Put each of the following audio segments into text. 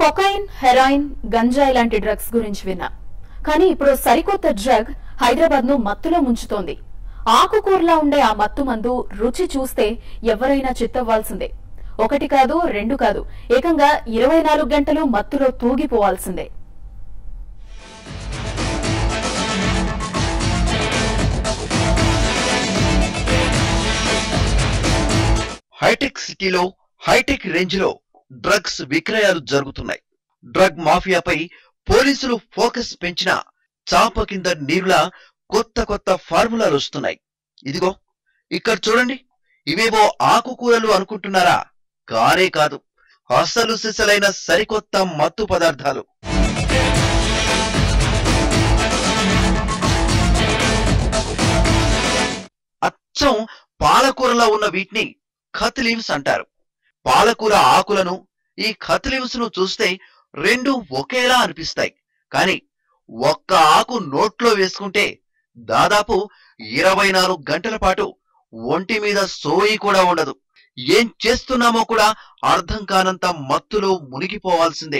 cocaine heroin గంజాయి లాంటి drugs గురించి విన్నా కానీ ఇప్పుడు సరికొత్త డ్రగ్ హైదరాబాద్ ను మత్తులో ముంచుతోంది ఆకుకూరలా ఉండే ఆ మత్తు మందు రుచి చూస్తే ఎవరైనా చిత్తవ్వాల్సిందే ఒకటి కాదు రెండు కాదు ఏకంగా ఇరవై నాలుగు గంటలు మత్తులో తూగిపోవాల్సిందే హైటెక్ సిటీలో హైటెక్ రేంజ్ లో డ్రగ్స్ విక్రయాలు జరుగుతున్నాయి డ్రగ్ మాఫియాపై పోలీసులు ఫోకస్ పెంచిన చాప కింద నీరులా కొత్త కొత్త ఫార్ములాలు వస్తున్నాయి ఇదిగో ఇక్కడ చూడండి ఇవేవో ఆకుకూరలు అనుకుంటున్నారా కానే కాదు అసలు సిసలైన సరికొత్త మత్తు పదార్థాలు అచ్చం పాలకూరలో ఉన్న వీటిని ఖత్ లీవ్స్ అంటారు పాలకూర ఆకులను ఈ ఖత్ లీవ్స్ ను చూస్తే రెండు ఒకేలా అనిపిస్తాయి కానీ ఒక్క ఆకు నోట్లో వేసుకుంటే దాదాపు ఇరవై నాలుగు గంటల పాటు ఒంటి మీద సోయి కూడా ఉండదు ఏం చేస్తున్నామో కూడా అర్థం కానంత మత్తులో మునిగిపోవాల్సిందే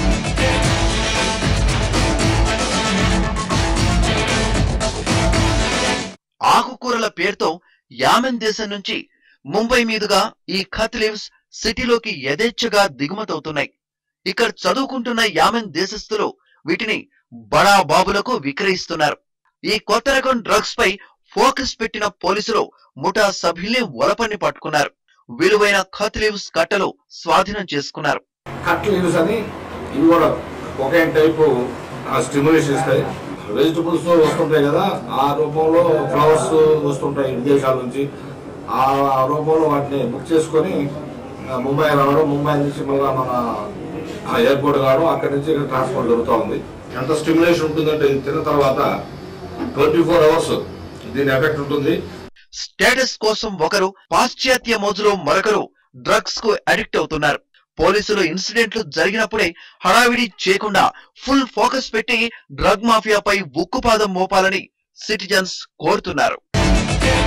ఆకుకూరల పేరుతో యామెన్ దేశం నుంచి ముంబై మీదుగా ఈ ఖత్ లీవ్స్ సిటీలోకి యథేచ్ఛగా దిగుమతవుతున్నాయి ఇక్కడ చదువుకుంటున్న యామెన్ దేశస్థులు వీటిని బడా బాబులకు విక్రయిస్తున్నారు ఈ కొత్త రకం డ్రగ్స్ పై ఫోకస్ పెట్టిన పోలీసులు ముఠా సభ్యుల్ని ఒలపన్ని పట్టుకున్నారు విలువైన ఖత్ లీవ్స్ కట్టలు స్వాధీనం చేసుకున్నారు కట్ లీవ్స్ అని ఇవి కూడా ఒకే టైపు స్టిమ్యులేషన్ ఇస్తాయి వెజిటబుల్స్ వస్తుంటాయి కదా ఆ రూపంలో ఫ్లవర్స్ వస్తుంటాయి విదేశాల నుంచి ఆ ఆ రూపంలో వాటిని బుక్ చేసుకొని ఆ, ముంబై రావడం ముంబై నుంచి మళ్ళీ మన ఎయిర్పోర్ట్ కావడం అక్కడి నుంచి ఇక్కడ ట్రాన్స్పోర్ట్ జరుగుతూ ఉంది ఎంత స్టిమ్యులేషన్ ఉంటుందంటే ఇది తిన్న తర్వాత ట్వంటీ ఫోర్ అవర్స్ దీని ఎఫెక్ట్ ఉంటుంది స్టేటస్ కోసం ఒకరు పాశ్చాత్య మోజులో మరొకరు డ్రగ్స్ కు అడిక్ట్ అవుతున్నారు పోలీసులు ఇన్సిడెంట్లు జరిగినప్పుడే హడావిడి చేయకుండా ఫుల్ ఫోకస్ పెట్టి డ్రగ్ మాఫియాపై ఉక్కుపాదం మోపాలని సిటిజన్స్ కోరుతున్నారు